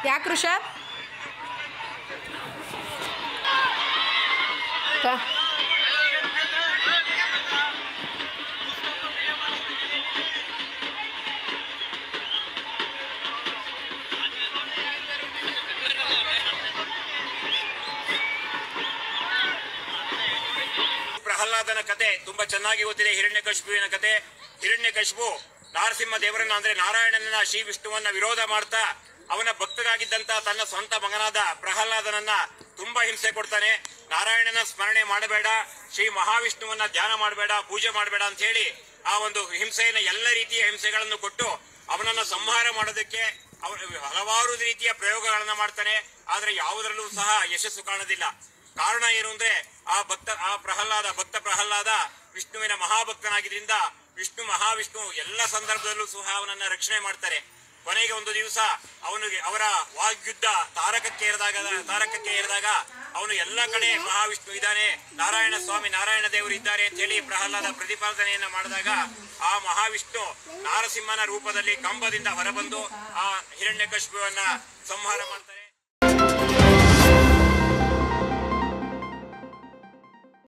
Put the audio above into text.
ಯಾಕೆ ಋಷಭ್ ಬಾ. ಪ್ರಹ್ಲಾದನ ಕತೆ ತುಂಬಾ ಚೆನ್ನಾಗಿ ಗೊತ್ತಿದೆ ಹಿರಣ್ಯಕಶಿಪುವಿನ ಕತೆ ಹಿರಣ್ಯಕಶಿಪು ನಾರಸಿಂಹ ದೇವರನ್ನ ಅಂದ್ರೆ ನಾರಾಯಣನ ಶ್ರೀ ವಿಷ್ಣುವನ್ನ ವಿರೋಧ ಮಾಡ್ತಾ ಅವನ ಭಕ್ತರಾಗಿದ್ದಂತ ತನ್ನ ಸ್ವಂತ ಮಗನಾದ ಪ್ರಹ್ಲಾದನನ್ನ ತುಂಬಾ ಹಿಂಸೆ ಕೊಡ್ತಾನೆ ನಾರಾಯಣನ ಸ್ಮರಣೆ ಮಾಡಬೇಡ ಶ್ರೀ ಮಹಾವಿಷ್ಣುವನ್ನ ಧ್ಯಾನ ಮಾಡಬೇಡ ಪೂಜೆ ಮಾಡಬೇಡ ಅಂತ ಹೇಳಿ ಆ ಒಂದು ಹಿಂಸೆಯನ್ನ ಎಲ್ಲ ರೀತಿಯ ಹಿಂಸೆಗಳನ್ನು ಕೊಟ್ಟು ಅವನನ್ನ ಸಂಹಾರ ಮಾಡೋದಕ್ಕೆ ಅವನು ಹಲವಾರು ರೀತಿಯ ಪ್ರಯೋಗಗಳನ್ನ ಮಾಡ್ತಾನೆ ಆದ್ರೆ ಯಾವುದರಲ್ಲೂ ಸಹ ಯಶಸ್ಸು ಕಾಣೋದಿಲ್ಲ ಕಾರಣ ಏನು ಅಂದ್ರೆ ಆ ಭಕ್ತ ಆ ಪ್ರಹ್ಲಾದ ಭಕ್ತ ಪ್ರಹ್ಲಾದ ವಿಷ್ಣುವಿನ ಮಹಾಭಕ್ತನಾಗಿದ್ರಿಂದ ವಿಷ್ಣು ಮಹಾವಿಷ್ಣು ಎಲ್ಲ ಸಂದರ್ಭದಲ್ಲೂ ಸಹ ಅವನನ್ನ ರಕ್ಷಣೆ ಮಾಡ್ತಾರೆ ಕೊನೆಗೆ ಒಂದು ದಿವಸ ಅವನಿಗೆ ಅವರ ವಾಗ್ಯುದ್ಧ ತಾರಕಕ್ಕೆ ಏರಿದಾಗ ತಾರಕಕ್ಕೆ ಏರಿದಾಗ ಅವನು ಎಲ್ಲ ಕಡೆ ಮಹಾವಿಷ್ಣು ಇದ್ದಾನೆ ನಾರಾಯಣ ಸ್ವಾಮಿ ನಾರಾಯಣ ದೇವರು ಇದ್ದಾರೆ ಅಂತ ಹೇಳಿ ಪ್ರಹ್ಲಾದ ಪ್ರತಿಪಾದನೆಯನ್ನ ಮಾಡಿದಾಗ ಆ ಮಹಾವಿಷ್ಣು ನಾರಸಿಂಹನ ರೂಪದಲ್ಲಿ ಕಂಬದಿಂದ ಹೊರಬಂದು ಆ ಹಿರಣ್ಯಕಶಿಪುವನ್ನ ಸಂಹಾರ ಮಾಡ್ತಾರೆ